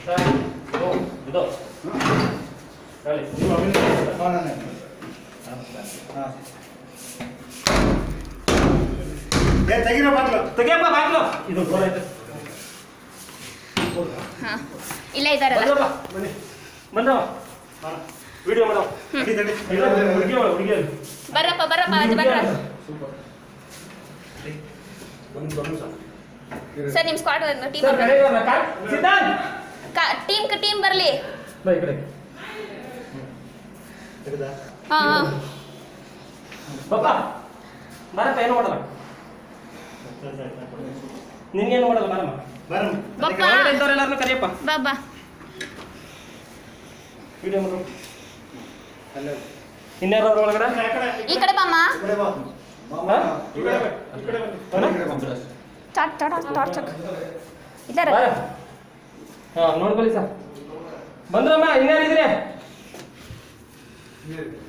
Sir ಓ ಇದು ಹೇಳಿ ನೀವು ಅಭಿನಂದನೆ ಏ ತೆಗಿರೋ ಬಾಗ್ಲು ತೆಗಿಯಪ್ಪ ಬಾಗ್ಲು ಇದು ಗೋಲ್ ಐತೆ ಹಾ ಇಲ್ಲೇ ಇದ್ದಾರಲ್ಲ ಬಂದ್ರಪ್ಪ ಬನ್ನಿ ಬಂದವ ವಿಡಿಯೋ ಮಾಡೋ ತಡಿ ತಡಿ ಹುಡುಗಿ ಹುಡುಗಿ ಬರ್ರಪ್ಪ ಬರ್ರಪ್ಪ ಅದು ಬರ್ರ ಸರ್ ನಿಮ್ಮ ಸ್ಕ್ವಾಡ್ ಟೀಮ್ ಸರ್ ಕಡೆ ಇವ್ರನ್ನ ಕಾಲ್ ಸಿದ್ಧಾಂತ್ ಟೀಮ್ ಟೀಮ್ ಬರಲಿ ಬಾ ಈ ಕಡೆ ತೆಗ್ದಾ? ಹಾ ಹಾ ಪಾಪ ಬಾರಪ್ಪ ಏನು ಮಾಡಲ್ಲ ನಿನ್ಗೇನು ಮಾಡಲ್ಲ ಬಾರಮ್ಮ ಬರಮ್ಮ. ಬಪ್ಪ ಒಳಗಡೆ ಇದ್ದವ್ರೆಲ್ಲಾರನ್ನೂ ಕರಿಯಪ್ಪ ಬಾ ಬಾ ವಿಡಿಯೋ ಮಾಡು ಅಲ್ಲೇ. ಇನ್ಯಾರು ಅವ್ರ ಒಳಗಡೆ ಈ ಕಡೆ ಬಾಮ್ಮ ಈ ಕಡೆ ಬಾ. ಹಾ? ಈ ಕಡೆ ಬಾ. ಈ ಕಡೆ ಬಾ. ಅಣ್ಣ? ಈ ಕಡೆ ಬಾ. ಟಾಟ್ ಟಾಟ್ ಟಾರ್ಚ್ ಇದ್ದಾರ ಬಾರ ಹಾ ನೋಡ್ಕೊಳ್ಳಿ ಸರ್ ಬಂದ್ರಮ್ಮ ಇನ್ಯಾರಿದ್ರೆ ಇಲ್ಲಿ.